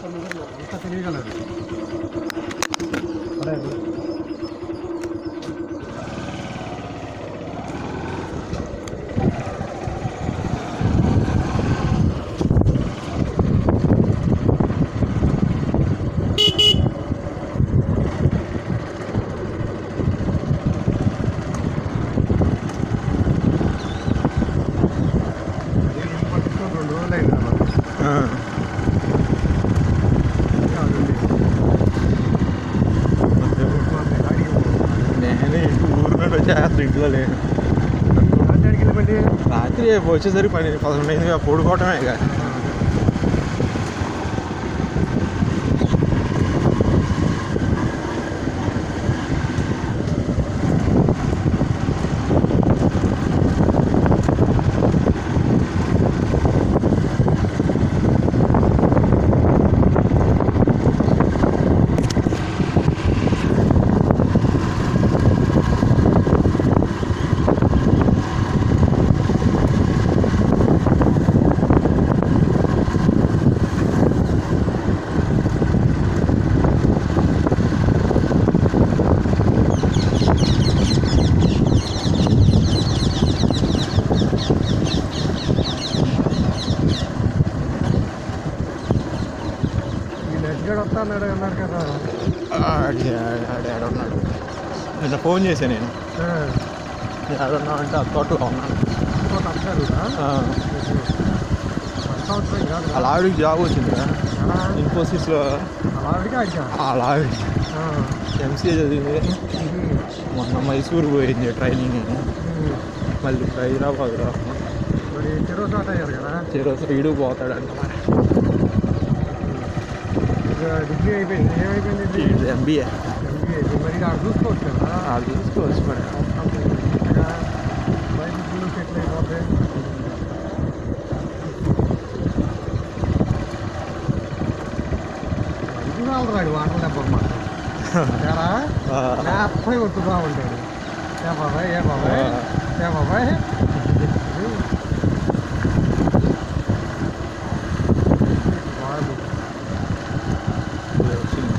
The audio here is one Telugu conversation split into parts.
అంత తెలియగలరు అదే పట్టుకొని రెండు రోజులు అయింది అన్నమాట. నేను ఇంటి ఊరు నుండి వచ్చేస్తా ఇంట్లో లేను రాత్రి వచ్చేసరికి పని పదకొండు అయింది పడుకోవటమే ఇక వస్తా అన్నాడు అన్నారు కదా ఆడి ఆడి ఆడున్నాడు నిన్న ఫోన్ చేశాను నేను ఆడున్నా అంటే ఆ తోటలో ఉన్నాను ఇంకోటి అంటారు ఆ, సంవత్సరం కాదు వాళ్ళ ఆవిడకి జాబ్ వచ్చిందిరా అలా ఇన్ఫోసిస్లో అలా అడిగి అడిగా వాళ్ళ ఆవిడ ఎంసీఏ చదివింది మొన్న మైసూరు పోయింది ట్రైనింగ్ అని మళ్ళీ ఇప్పుడు హైదరాబాద్ రా మరి చెరువు తోట అయ్యారు కదా చేరోజు వీడు పోతాడంట మరి ఇక డిగ్రీ అయిపోయింది ఏమైపోయింది ఇది? MBA MBA. మరి ఇది ఆడ చూసుకోవచ్చు కదా అది తీసుకోవచ్చు మరి ఇక బయట ఫుల్ సెటిల్ అయిపోతాయి ఇది వాళ్ళు రాడు వాటర్ దెబ్బలు మాట ఎలా ఆ, లేకపోయి కొట్టు బాగుంటాడు ఏ బాబాయ్ ఏ బాబాయ్ ఏ బాబాయ్ బాగుంది ఇది వచ్చింది.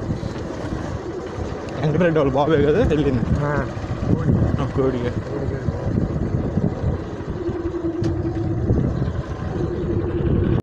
వెంకటరెడ్డి వాళ్ళు బాబే కదా వెళ్ళింది ఆ, కోడి కోడిగా కోడి